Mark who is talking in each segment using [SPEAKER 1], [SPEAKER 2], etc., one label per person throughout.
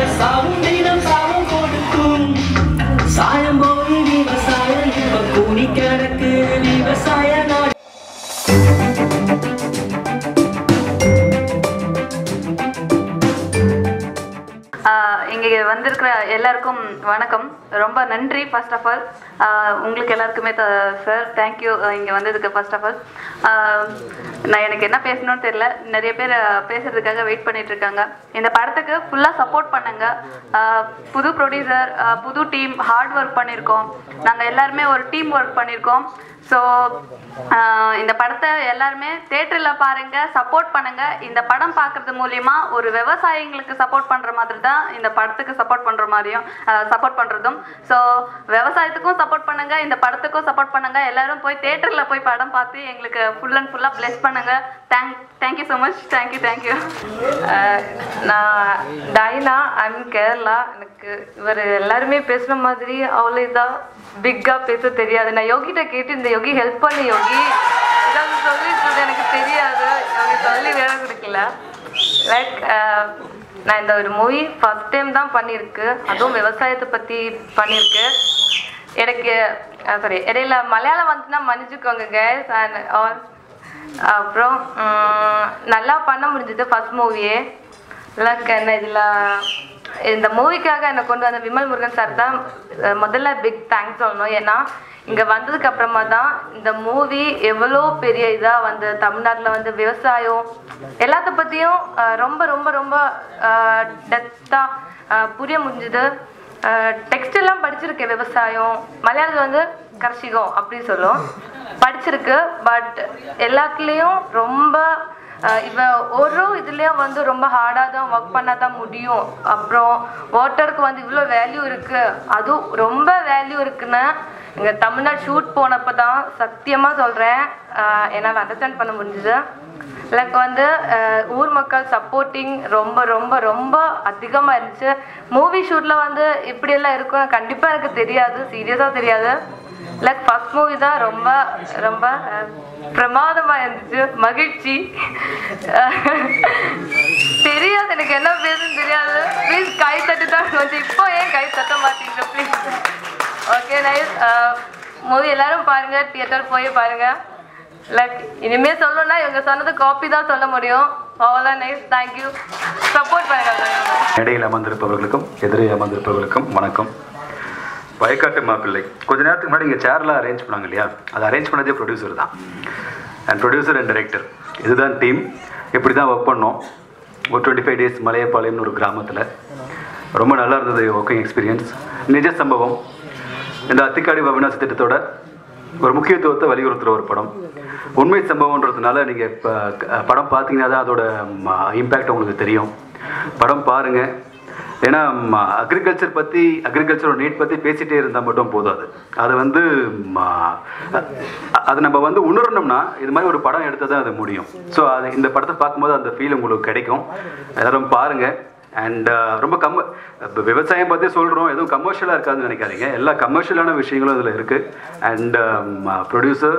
[SPEAKER 1] சாவும் தினம் சாவும் கொடுக்கும் சாயம் போய் விவசாயம் இப்ப கூடி கிடக்கு விவசாய நாடு
[SPEAKER 2] ஆஹ் இங்கே வந்திருக்கிற எல்லாருக்கும் வணக்கம் ரொம்ப நன்றி ஃபர்ஸ்ட் ஆஃப் ஆல் உங்களுக்கு எல்லாருக்குமே த சார் தேங்க்யூ இங்கே வந்ததுக்கு ஃபர்ஸ்ட் ஆஃப் ஆல் நான் எனக்கு என்ன பேசணும்னு தெரியல நிறைய பேர் பேசுறதுக்காக வெயிட் பண்ணிட்டு இருக்காங்க இந்த படத்துக்கு ஃபுல்லாக சப்போர்ட் பண்ணுங்க ஆஹ் புது ப்ரொடியூசர் புது டீம் ஹார்ட் ஒர்க் பண்ணியிருக்கோம் நாங்கள் எல்லாருமே ஒரு டீம் ஒர்க் பண்ணியிருக்கோம் ஸோ இந்த படத்தை எல்லாருமே தேட்டரில் பாருங்க சப்போர்ட் பண்ணுங்க இந்த படம் பார்க்கறது மூலியமா ஒரு விவசாயிங்களுக்கு சப்போர்ட் பண்ற மாதிரி தான் இந்த படத்துக்கு சப்போர்ட் பண்ற மாதிரியும் சப்போர்ட் பண்றதும் ஸோ விவசாயத்துக்கும் சப்போர்ட் பண்ணுங்க இந்த படத்துக்கும் சப்போர்ட் பண்ணுங்க எல்லாரும் போய் தேட்டரில் போய் படம் பார்த்து எங்களுக்கு ஃபுல் அண்ட் ஃபுல்லாக ப்ளெஸ் பண்ணுங்க thank thank you so much thank you thank you
[SPEAKER 3] நான் டைனா ஐம் கேரளா எனக்கு இவர் எல்லாருமே பேசுன மாதிரி அவ்வளோ இதாக பிக்காக பேச தெரியாது நான் யோகிட்ட கேட்டு இந்த யோகி ஹெல்ப் பண்ணு யோகி ஏதாவது சொல்லிட்டு எனக்கு தெரியாது யோகி சொல்லி வேற கொடுக்கல லைக் நான் இந்த ஒரு மூவி ஃபர்ஸ்ட் டைம் தான் பண்ணியிருக்கு அதுவும் விவசாயத்தை பற்றி பண்ணியிருக்கு எனக்கு சாரி இடையில மலையாளம் வந்துச்சுன்னா மன்னிச்சுக்கோங்க கேஸ் அண்ட் ஆல் அப்புறம் உம், நல்லா பண்ண முடிஞ்சது ஃபர்ஸ்ட் மூவியே லைக் என்ன இதில் இந்த மூவிக்காக என்னை கொண்டு வந்த விமல் முருகன் சார் தான் அஹ், முதல்ல பிக் தேங்க்ஸ் சொல்லணும் ஏன்னா இங்கே வந்ததுக்கு அப்புறமா தான் இந்த மூவி எவ்வளோ பெரிய இதாக வந்து தமிழ்நாட்டில் வந்து விவசாயம் எல்லாத்த பற்றியும் ரொம்ப ரொம்ப ரொம்ப டெப்த்தாக புரிய முடிஞ்சுது டெக்ஸ்ட் எல்லாம் படிச்சிருக்கேன் விவசாயம் மலையாளத்தில் வந்து கர்ஷிகம் அப்படி சொல்லும் படிச்சிருக்கு பட் எல்லாத்துலேயும் ரொம்ப அஹ், இவ ஒரு இதுலேயும் வந்து ரொம்ப ஹார்டாக தான் ஒர்க் பண்ணால் தான் முடியும் அப்புறம் வாட்டருக்கு வந்து இவ்வளோ வேல்யூ இருக்குது அதுவும் ரொம்ப வேல்யூ இருக்குன்னு இங்கே தமிழ்நாடு ஷூட் போனப்போ தான் சத்தியமாக சொல்கிறேன் என்னால் அண்டர்ஸ்டாண்ட் பண்ண முடிஞ்சுது லைக் வந்து அஹ், ஊர் மக்கள் சப்போர்ட்டிங் ரொம்ப ரொம்ப ரொம்ப அதிகமாக இருந்துச்சு மூவி ஷூட்டில் வந்து இப்படியெல்லாம் இருக்கும் கண்டிப்பாக எனக்கு தெரியாது சீரியஸாக தெரியாது லைக் ஃபர்ஸ்ட் மூவி தான் ரொம்ப ரொம்ப அஹ், பிரமாதமா இருந்துச்சு மகிழ்ச்சி தெரியாது எனக்கு என்ன பேசுன்னு தெரியாது ப்ளீஸ் கை தட்டி தான் கொஞ்சம் இப்போ ஏன் கை தட்ட மாட்டீங்க ப்ளீஸ் ஓகே நைஸ் மூவி எல்லாரும் பாருங்க தியேட்டர் போய் பாருங்க லைக் இனிமே சொல்லணும்னா இவங்க சொன்னது காப்பி தான் சொல்ல முடியும் அவ்வளோ நைஸ் தேங்க்யூ சப்போர்ட் பண்ணுங்க
[SPEAKER 4] இடையில் அமர்ந்திருப்பவர்களுக்கும் எதிரே அமர்ந்திருப்பவர்களுக்கும் வணக்கம் வயக்காட்டு மாப்பிள்ளை கொஞ்ச நேரத்துக்கு முன்னாடி இங்கே சேர்லாம் அரேஞ்ச் பண்ணாங்க இல்லையா அதை அரேஞ்ச் பண்ணதே ப்ரொடியூசர் தான் அண்ட் ப்ரொடியூசர் அண்ட் டைரக்டர் இதுதான் டீம் இப்படி தான் ஒர்க் பண்ணோம் ஒரு டுவெண்ட்டி ஃபைவ் டேஸ் மலையப்பாளையம்னு ஒரு கிராமத்தில் ரொம்ப நல்லா இருந்தது ஒர்க்கிங் எக்ஸ்பீரியன்ஸ் நிஜ சம்பவம் இந்த அத்திக்காடி அவினாசி திட்டத்தோட ஒரு முக்கியத்துவத்தை வலியுறுத்துகிற ஒரு படம் உண்மை சம்பவம்ன்றதுனால நீங்கள் இப்போ படம் பார்த்தீங்கன்னா தான் அதோட இம்பேக்ட் உங்களுக்கு தெரியும் படம் பாருங்கள் ஏன்னா அக்ரிகல்ச்சர் பற்றி அக்ரிகல்ச்சரோட நீட் பற்றி பேசிகிட்டே இருந்தால் மட்டும் போதாது அது வந்து ம, அ- அது நம்ம வந்து உணரணும்னா இது மாதிரி ஒரு படம் எடுத்தால் தான் அது முடியும் ஸோ அது இந்த படத்தை பார்க்கும்போது அந்த ஃபீல் உங்களுக்கு கிடைக்கும் எல்லாரும் பாருங்கள் அண்ட் ரொம்ப கம்ம இப்போ விவசாயம் பற்றி சொல்கிறோம் எதுவும் கமர்ஷியலாக இருக்காதுன்னு நினைக்காதீங்க எல்லா கமர்ஷியலான விஷயங்களும் இதில் இருக்குது and producer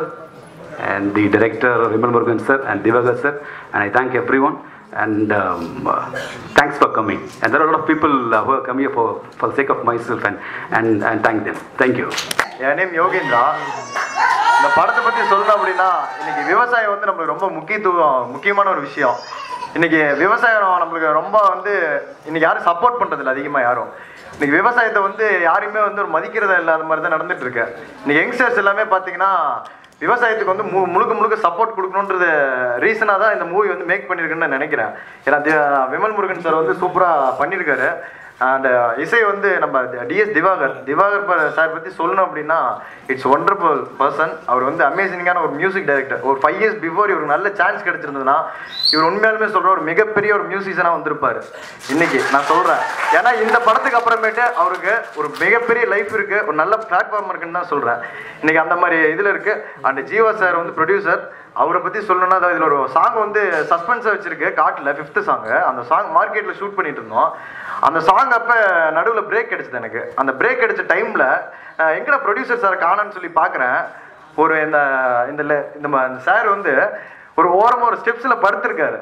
[SPEAKER 4] and the director Vimal Murugan sir and Divagar sir and I thank everyone and um, uh, thanks for coming and there are a lot of people uh, who have come here for, for the sake of myself and, and, and thank them thank you
[SPEAKER 5] என் name Yogendra இந்த படத்தை பற்றி சொல்லணும் அப்படின்னா இன்னைக்கு விவசாயம் வந்து நம்மளுக்கு ரொம்ப முக்கியத்துவம் முக்கியமான ஒரு விஷயம் இன்னைக்கு விவசாயம் நம்மளுக்கு ரொம்ப வந்து இன்னைக்கு யாரும் சப்போர்ட் பண்றதில்ல அதிகமாக யாரும் இன்னைக்கு விவசாயத்தை வந்து யாருமே வந்து ஒரு மதிக்கிறதா இல்லாத மாதிரி தான் நடந்துட்டு இருக்கு இன்னைக்கு யங்ஸ்டர்ஸ் எல்லாமே பார்த்தீங்கன்னா விவசாயத்துக்கு வந்து மு முழுக்க முழுக்க சப்போர்ட் கொடுக்கணுன்றது ரீசனாக தான் இந்த மூவி வந்து மேக் பண்ணியிருக்குன்னு நான் நினைக்கிறேன் ஏன்னா தி- விமல் முருகன் சார் வந்து சூப்பராக பண்ணியிருக்காரு அண்ட் இசை வந்து நம்ம டிஎஸ் திவாகர் திவாகர் சார் பற்றி சொல்லணும் அப்படின்னா இட்ஸ் ஒண்டர்ஃபுல் பர்சன் அவர் வந்து அமேசிங்கான ஒரு மியூசிக் டைரக்டர் ஒரு ஃபைவ் இயர்ஸ் பிஃபோர் இவருக்கு நல்ல சான்ஸ் கிடைச்சிருந்ததுன்னா இவர் உண்மையாலுமே சொல்ற ஒரு மிகப்பெரிய ஒரு மியூசிஷியனாக வந்திருப்பாரு இன்னைக்கு நான் சொல்கிறேன் ஏன்னா இந்த படத்துக்கு அப்புறமேட்டு அவருக்கு ஒரு மிகப்பெரிய லைஃப் இருக்கு ஒரு நல்ல பிளாட்ஃபார்ம் இருக்குன்னு தான் சொல்கிறேன் இன்னைக்கு அந்த மாதிரி இதில் இருக்கு அண்ட் ஜீவா சார் வந்து ப்ரொடியூசர் அவரை பற்றி சொல்லணும்னா அதாவது இதில் ஒரு சாங் வந்து சஸ்பென்ஸாக வச்சிருக்கு காட்டில் ஃபிஃப்த்து சாங் அந்த சாங் மார்க்கெட்டில் ஷூட் பண்ணிட்டு இருந்தோம் அந்த சாங் அப்போ நடுவில் பிரேக் கிடைச்சது எனக்கு அந்த பிரேக் கிடைச்ச டைமில் எங்கடா ப்ரொடியூசர் சார் காணோன்னு சொல்லி பார்க்குறேன் ஒரு இந்த இந்த le- இந்த சார் வந்து ஒரு ஓரமாக ஒரு ஸ்டெப்ஸில் படுத்திருக்காரு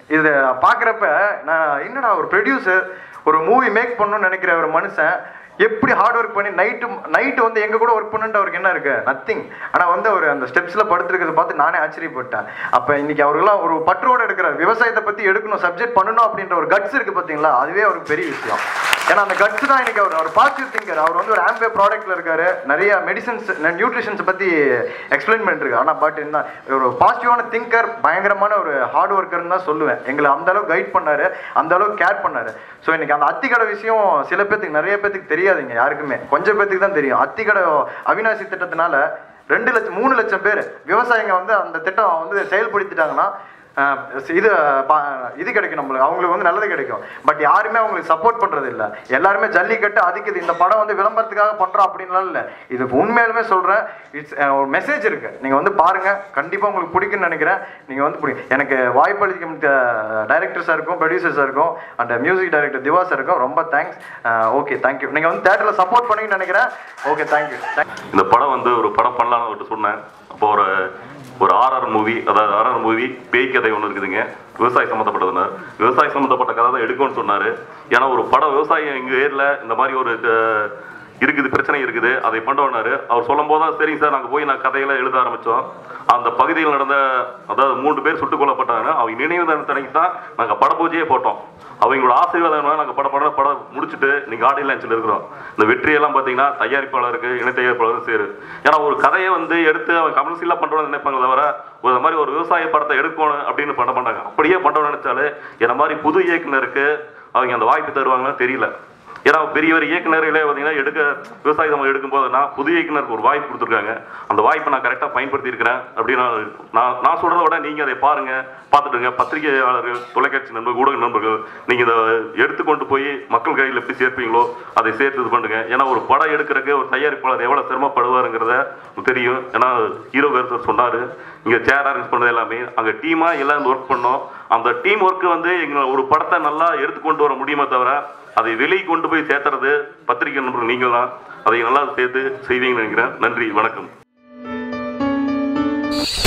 [SPEAKER 5] இது பார்க்குறப்ப நான் என்னடா ஒரு ப்ரொடியூசர் ஒரு மூவி மேக் பண்ணணும்னு நினைக்கிற ஒரு மனுஷன் எப்படி ஹார்ட் ஒர்க் பண்ணி நைட்டு நைட்டு வந்து எங்க கூட ஒர்க் பண்ணுன்ட்டு அவருக்கு என்ன இருக்கு நத்திங் ஆனா வந்து அவர் அந்த ஸ்டெப்ஸ்ல படுத்துருக்கிறத பார்த்து நானே ஆச்சரியப்பட்டேன் அப்ப இன்னைக்கு அவருலாம் ஒரு பற்றோட எடுக்கிறார் விவசாயத்தை பத்தி எடுக்கணும் சப்ஜெக்ட் பண்ணணும் அப்படின்ற ஒரு கட்ஸ் இருக்கு பாத்தீங்களா அதுவே அவருக்கு பெரிய விஷயம் ஏன்னா அந்த கட்ஸ் தான் இன்னைக்கு அவர் அவர் பாசிட்டிவ் திங்கர் அவர் வந்து ஒரு ஆம்பே ப்ராடக்ட்ல இருக்காரு நிறைய மெடிசன்ஸ் நியூட்ரிஷன்ஸ் பத்தி எக்ஸ்பிளைன் பண்ணிருக்கு ஆனா பட் என்ன ஒரு பாசிட்டிவான திங்கர் பயங்கரமான ஒரு ஹார்ட் ஒர்க்கர்னு தான் சொல்லுவேன் எங்களை அந்த அளவுக்கு கைட் பண்ணாரு அந்த அளவுக்கு கேர் பண்ணாரு ஸோ இன்னைக்கு அந்த அத்திக்கடை விஷயம் சில பேத்துக்கு நிறைய பேத்துக்கு தெரியாதுங்க யாருக்குமே கொஞ்சம் பேத்துக்கு தான் தெரியும் அத்திக்கடை அவினாசி திட்டத்தினால ரெண்டு லட்சம் மூணு லட்சம் பேர் விவசாயிங்க வந்து அந்த திட்டம் வந்து செயல்படுத்திட்டாங்கன்னா ஆஹ் இது பா- இது கிடைக்கும் நம்மளுக்கு அவங்களுக்கு வந்து நல்லது கிடைக்கும் பட் யாருமே அவங்களுக்கு சப்போர்ட் பண்றது இல்ல எல்லாருமே ஜல்லிக்கட்டு அதுக்கு இது இந்த படம் வந்து விளம்பரத்துக்காக பண்றோம் அப்படின்லாம் இல்ல இது உண்மையாலுமே சொல்றேன் இட்ஸ் ஒரு மெசேஜ் இருக்கு நீங்க வந்து பாருங்க கண்டிப்பா உங்களுக்கு பிடிக்கும்னு நினைக்கிறேன் நீங்க வந்து பிடிக்கும் எனக்கு வாய்ப்பளிக்கும் டைரக்டர்ஸா இருக்கும் ப்ரொடியூசர்ஸா இருக்கும் and music director Diva sir இருக்கும் ரொம்ப தேங்க்ஸ் ஓகே தேங்க்யூ நீங்க வந்து தேட்டர்ல சப்போர்ட் பண்ணீங்கன்னு நினைக்கிறேன் ஓகே தேங்க்யூ
[SPEAKER 6] இந்த படம் வந்து ஒரு படம் பண்ணலாம்னு அவர்கிட்ட சொன்னேன் அப்போ ஒரு ஒரு ஆர்ஆர் மூவி அதாவது ஆர்ஆர் மூவி பேய் கதை ஒன்று இருக்குதுங்க விவசாயம் சம்மந்தப்பட்டதுன்னு விவசாயம் சம்மந்தப்பட்ட கதை தான் எடுக்கும்னு சொன்னார் ஏன்னா ஒரு படம் விவசாயம் எங்கள் ஏரியில் இந்த மாதிரி ஒரு அஹ், இருக்குது பிரச்சனை இருக்குது அதை பண்ணுவோன்னாரு அவர் சொல்லும் போது தான் சரிங்க சார் நாங்கள் போய் நான் கதையெல்லாம் எழுத ஆரம்பித்தோம் அந்த பகுதியில் நடந்த அதாவது மூன்று பேர் சுட்டுக் கொல்லப்பட்டாங்க அவங்க நினைவு தினத்தன்னைக்கு தான் நாங்கள் பட பூஜையே போட்டோம் அவங்களோட ஆசீர்வாதம் நாங்கள் பட படம் படம் முடிச்சுட்டு நீங்கள் ஆடியோ லான்ச்சில் இருக்கிறோம் இந்த வெற்றியெல்லாம் பார்த்தீங்கன்னா தயாரிப்பாளருக்கு இணை தயாரிப்பாளருக்கு சேரு ஏன்னா ஒரு கதையை வந்து எடுத்து அவன் கமர்ஷியலாக பண்ணுறோம்னு நினைப்பாங்க தவிர ஒரு மாதிரி ஒரு விவசாய படத்தை எடுக்கணும் அப்படின்னு பண்ண மாட்டாங்க அப்படியே பண்ணுறோம்னு நினைச்சாலே என்ன மாதிரி புது இயக்குனருக்கு அவங்க அந்த வாய்ப்பு தருவாங்கன்னு தெரியல ஏன்னா பெரிய பெரிய இயக்குனர்களே பார்த்தீங்கன்னா எடுக்க விவசாய சமம் எடுக்கும்போது நான் புது இயக்குனருக்கு ஒரு வாய்ப்பு கொடுத்துருக்காங்க அந்த வாய்ப்பை நான் கரெக்டாக பயன்படுத்தி இருக்கிறேன் அப்படின்னு நான் நான் நான் சொல்கிறத விட நீங்கள் அதை பாருங்க பார்த்துட்டுங்க பத்திரிகையாளர்கள் தொலைக்காட்சி நண்பர்கள் ஊடக நண்பர்கள் நீங்கள் இதை எடுத்துக்கொண்டு போய் மக்கள் கையில் எப்படி சேர்ப்பீங்களோ அதை சேர்த்து இது பண்ணுங்க ஏன்னா ஒரு படம் எடுக்கிறதுக்கு ஒரு தயாரிப்பாளர் எவ்வளோ சிரமப்படுவாருங்கிறத தெரியும் ஏன்னா ஹீரோ கருத்தர் சொன்னார் இங்கே சேர் அரேஞ்ச் பண்ணது எல்லாமே அங்கே டீமாக எல்லாம் ஒர்க் பண்ணோம் அந்த டீம் ஒர்க்கு வந்து எங்களை ஒரு படத்தை நல்லா எடுத்து கொண்டு வர முடியுமே தவிர அதை வெளியே கொண்டு போய் சேர்த்துறது பத்திரிகை நண்பர்கள் நீங்கள் தான் அதை நல்லா சேர்த்து செய்வீங்கன்னு நினைக்கிறேன் நன்றி வணக்கம்